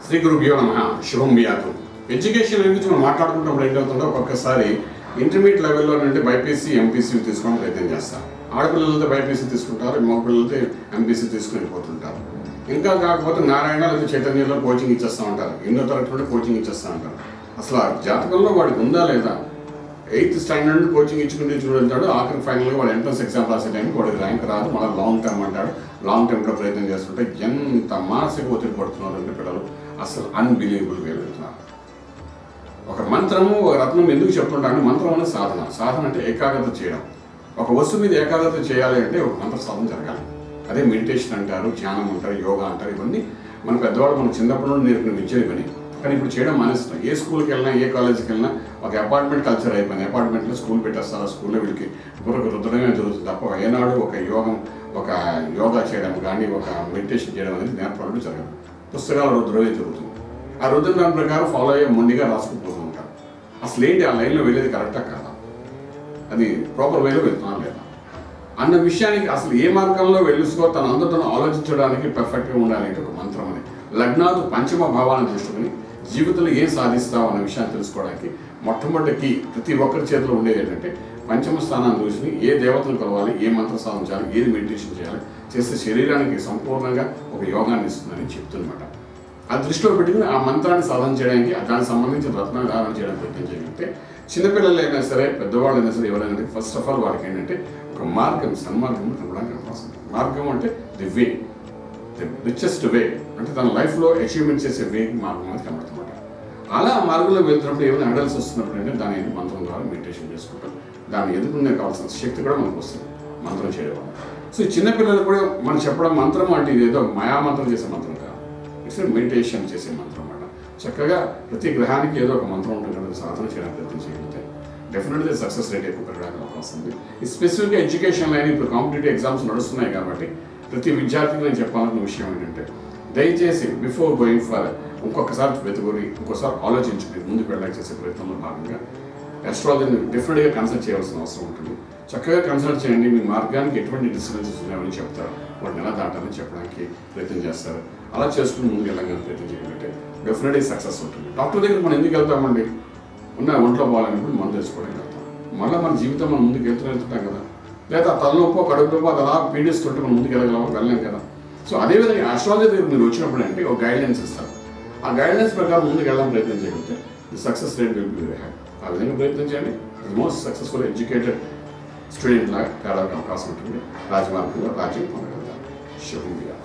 శ్రీ గురుభ్యో నమ శుభం బియాతం ఎడ్యుకేషన్ గురించి మనం మాట్లాడుకుంటున్నప్పుడు ఏంటవుతుందో ఒక్కొక్కసారి ఇంటర్మీడియట్ లెవెల్లో నుండి బైపీసీ ఎంపీసీ తీసుకోవడం ప్రయత్నం చేస్తారు ఆడపిల్లలతో బైపీసీ తీసుకుంటారు మగ పిల్లలతో ఎంపీసీ తీసుకుని వెళ్ళిపోతుంటారు ఇంకా కాకపోతే నారాయణ లేదా చైతన్యంలో కోచింగ్ ఇచ్చేస్తూ ఉంటారు ఎన్నో తరగతి నుండి కోచింగ్ ఇచ్చేస్తూ ఉంటారు అసలు ఆ జాతకంలో వాడికి ఉందా లేదా ఎయిత్ స్టాండర్డ్ నుండి కోచింగ్ ఇచ్చుకుంటే చూడెళ్తాడు ఆఖరి ఫైనల్గా వాడు ఎంట్రన్స్ ఎగ్జామ్ రాసే టైంకి వాడికి ర్యాంక్ రాదు మళ్ళీ లాంగ్ టర్మ్ అంటాడు లాంగ్ టర్మ్ కూడా ప్రయత్నం చేస్తుంటే ఎంత మానసిక ఒత్తిడి పడుతున్నారు అంటే పిల్లలు అసలు అన్బిలీవబుల్ వెళ్తున్నారు ఒక మంత్రము ఒక రత్నం ఎందుకు చెప్తుంటాను మంత్రం అనేది సాధన సాధన అంటే ఏకాగ్రత చేయడం ఒక వస్తువు మీద ఏకాగ్రత చేయాలి అంటే ఒక మంత్ర సాధన జరగాలి అదే మెడిటేషన్ అంటారు ధ్యానం అంటారు యోగా అంటారు ఇవన్నీ మన పెద్దవాళ్ళు మనం చిన్నప్పటి నుండి నేర్పిన విద్యలు ఇవన్నీ కానీ ఇప్పుడు చేయడం మానేస్తున్నాం ఏ స్కూల్కి వెళ్ళినా ఏ కాలేజీకి వెళ్ళినా ఒక అపార్ట్మెంట్ కల్చర్ అయిపోయింది అపార్ట్మెంట్లో స్కూల్ పెట్టేస్తారు ఆ స్కూల్లో వీళ్ళకి బుర్రకు రుద్దడమే జరుగుతుంది తప్ప ఏనాడు ఒక యోగం ఒక యోగా చేయడం కానీ ఒక మెడిటేషన్ చేయడం అనేది నేర్పడం జరగదు పుస్తకాలు రుద్దడమే జరుగుతుంది ఆ రుద్రం దాని ప్రకారం ఫాలో అయ్యే మొండిగా రాసుకుపోతూ ఉంటారు అసలు ఏంటి ఆ లైన్లో వెళ్ళేది కరెక్టా కాదా అది ప్రాపర్ వేలో వెళ్తున్నాను లేదా అన్న విషయానికి అసలు ఏ మార్గంలో వెళ్ళుసుకో తన అందరితో ఆలోచించడానికి పర్ఫెక్ట్గా ఉండాలి అంటే ఒక మంత్రం అని లగ్నాదు పంచమ భావాలను దృష్టికొని జీవితంలో ఏం సాధిస్తావు అన్న విషయాన్ని తెలుసుకోవడానికి మొట్టమొదటికి ప్రతి ఒక్కరి చేతిలో ఉండేది ఏంటంటే పంచమ స్థానాన్ని చూసి ఏ దేవతను కలవాలి ఏ మంత్ర సాధన చేయాలి ఏది మెడిటేషన్ చేయాలి చేస్తే శరీరానికి సంపూర్ణంగా ఒక యోగాన్ని ఇస్తుందని చెప్తున్నమాట ఆ దృష్టిలో పెట్టుకుని ఆ మంత్రాన్ని సాధన చేయడానికి దానికి సంబంధించిన రత్నాలు ధారణ చేయడానికి ప్రయత్నం చేయగలిగితే చిన్నపిల్లలు అయినా సరే పెద్దవాళ్ళు అయినా సరే ఎవరైనా ఫస్ట్ ఆఫ్ ఆల్ వారికి ఏంటంటే ఒక మార్గం సన్మార్గం కనపడానికి అవకాశం ఉంది మార్గం అంటే the way the richest way అంటే తన లైఫ్లో అచీవ్మెంట్ చేసే వే మార్గం అనేది కనబడుతుందన్నమాట అలా ఆ మార్గంలో వెళ్తున్నప్పుడు ఏమైనా అడల్స్ వస్తున్నప్పుడు అంటే దాని మంత్రం ద్వారా మెడిటేషన్ చేసుకుంటాం దాన్ని ఎదుర్కొనే కావాల్సిన శక్తి కూడా మనకు వస్తుంది మంత్రం చేయడం వల్ల సో ఈ చిన్నపిల్లలు కూడా మనం చెప్పడం మంత్రం అంటే ఇది ఏదో మాయామంత్రం చేసే మంత్రం కాదు ఇట్స్ మెడిటేషన్ చేసే మంత్రం అన్నమాట చక్కగా ప్రతి గ్రహానికి ఏదో ఒక మంత్రం ఉంటుంది కదా సాధన చేయడానికి ప్రయత్నం చేయగలిగితే డెఫినెట్గా సక్సెస్ రేట్ ఎక్కువ పెరగడానికి అవకాశం ఉంది ఈ స్పెసిఫిక్గా ఎడ్యుకేషన్ లైన్ ఇప్పుడు కాంపిటేటివ్ ఎగ్జామ్స్ నడుస్తున్నాయి కాబట్టి ప్రతి విద్యార్థికి నేను చెప్పాలన్న విషయం ఏంటంటే దయచేసి బిఫోర్ గోయింగ్ ఫర్ ఇంకొకసారి వెతుకుని ఇంకోసారి ఆలోచించుకుని ముందుకు వెళ్ళడానికి చేసే ప్రయత్నంలో భాగంగా అస్ట్రాలజీని డెఫినెట్గా కన్సల్ట్ చేయాల్సిన అవసరం ఉంటుంది చక్కగా కన్సల్ట్ చేయండి మీ మార్గానికి ఎటువంటి డిస్టర్బెన్సెస్ ఉన్నాయని చెప్తారు వాటిని ఎలా దాటాలని చెప్పడానికి ప్రయత్నం చేస్తారు అలా చేసుకుని ముందుకు వెళ్ళడానికి ప్రయత్నం చేయగలిగితే డెఫినెట్గా సక్సెస్ ఉంటుంది డాక్టర్ దగ్గర మనం ఎందుకు వెళ్తామండి ఉన్న ఒంట్లో బాగాలన్నప్పుడు మనం తెలుసుకోవడానికి వెళ్తాం మళ్ళీ మన జీవితం మనం ముందుకు వెళ్తూ వెళ్తుంటాం కదా లేదా తలనొప్పో కడుపు నొప్పో అది అలా పీడిస్తుంటే మనం ముందుకు వెళ్ళగలమో వెళ్ళలేం కదా సో అదేవిధంగా ఆస్ట్రాలజీ దగ్గర మీరు వచ్చినప్పుడు అంటే ఒక గైడ్లైన్స్ ఇస్తారు ఆ గైడ్లైన్స్ ప్రకారం ముందుకు వెళ్ళడం ప్రయత్నం చేయగలిగితే the success rate will be very high ఆ విధంగా ప్రయత్నం చేయండి మోస్ట్ సక్సెస్ఫుల్ ఎడ్యుకేటెడ్ స్టూడెంట్ లాగా తేడానికి అవకాశం ఉంటుంది రాజమార్గంలో రాజ్యం పొందగలుగుతారు శుభం